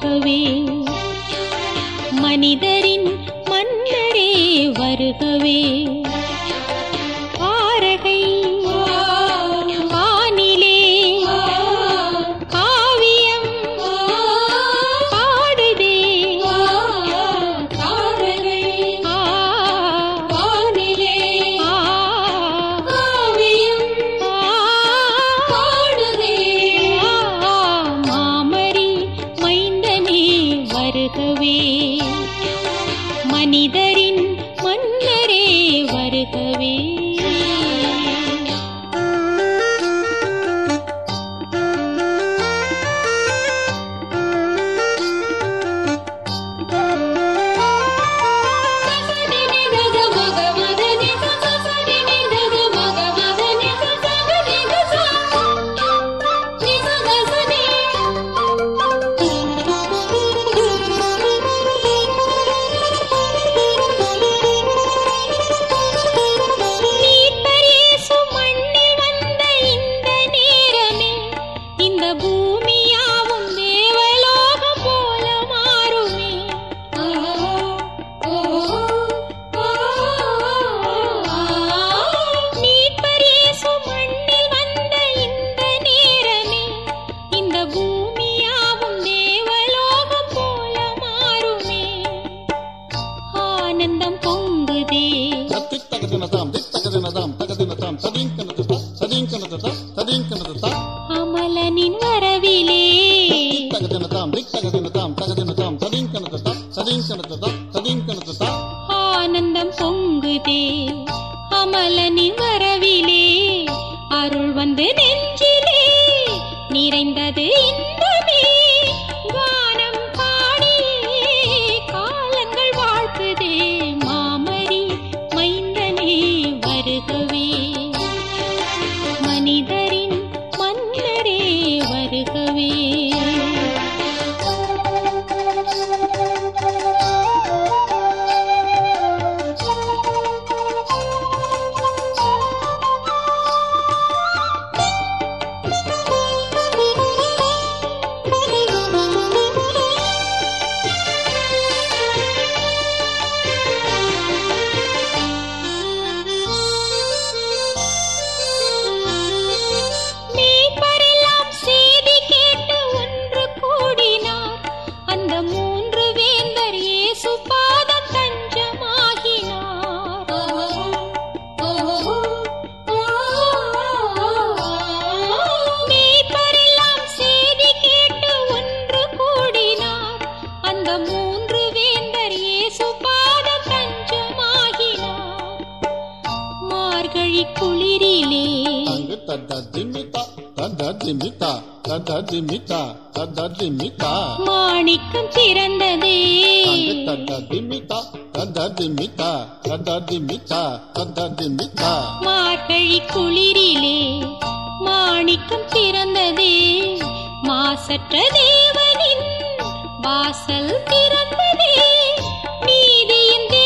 வருகவே மனிதரின் மன்னரே வருகவே பாரகை வானிலே காவியம் பாடுதே தாரகை வானிலே காவியம் பாடுதே மாமரி மைந்தனே வருகவே மனிதரின் மன்னரே வருகவே மீட்பர் இயேசு மண்ணில் வந்த இந்த நேரமே இந்த பூமியாவும் தேவலோகம் போல மாறுமே மீட்பர் இயேசு மண்ணில் வந்த இந்த நேரமே இந்த பூமியாவும் தேவலோகம் போல மாறுமே ஆனந்தம் பொங்குதே தத்திக் தகதினதாம் திக் தகதினதாம் தகதினதாம் ததீங்கனததா ததீங்கனததா ததீங்கனததா அமலனின் வரவிலே தகதினதாம் திக் தகதினதாம் தகதினதாம் ததீங்கனததா ததீங்கனததா ததீங்கனததா ஆனந்தம் பொங்குதே அமலனின் வரவிலே அருள் வந்து நெஞ்சிலே நிறைந்தது இன்பமே கானம் பாடியே காலங்கள் வாழ்த்துதே மாமரி மைந்தனே வருகவே மனிதரின் மன்னரே வருகவே மீட்பரெல்லாம் செய்தி கேட்டு ஒன்று கூடினார் அந்த மூன்று வேந்தர் இயேசு பாதம் தஞ்சமாகினார் மீட்பரெல்லாம் செய்தி கேட்டு ஒன்று கூடினார் அந்த மூன்று வேந்தர் இயேசு பாதம் தஞ்சமாகினார் மார்கழி குளிரிலே அங்கு தத்ததிமிதா தத்ததிமிதா தத்ததிமிதா தத்ததிமிதா மாணிக்கம் திறந்ததே அங்கு தத்ததிமிதா தத்ததிமிதா தத்ததிமிதா தத்ததிமிதா மார்கழி குளிரிலே மாணிக்கம் திறந்ததே மாசற்ற தேவனின் வாசல் திறந்ததே நீதியின்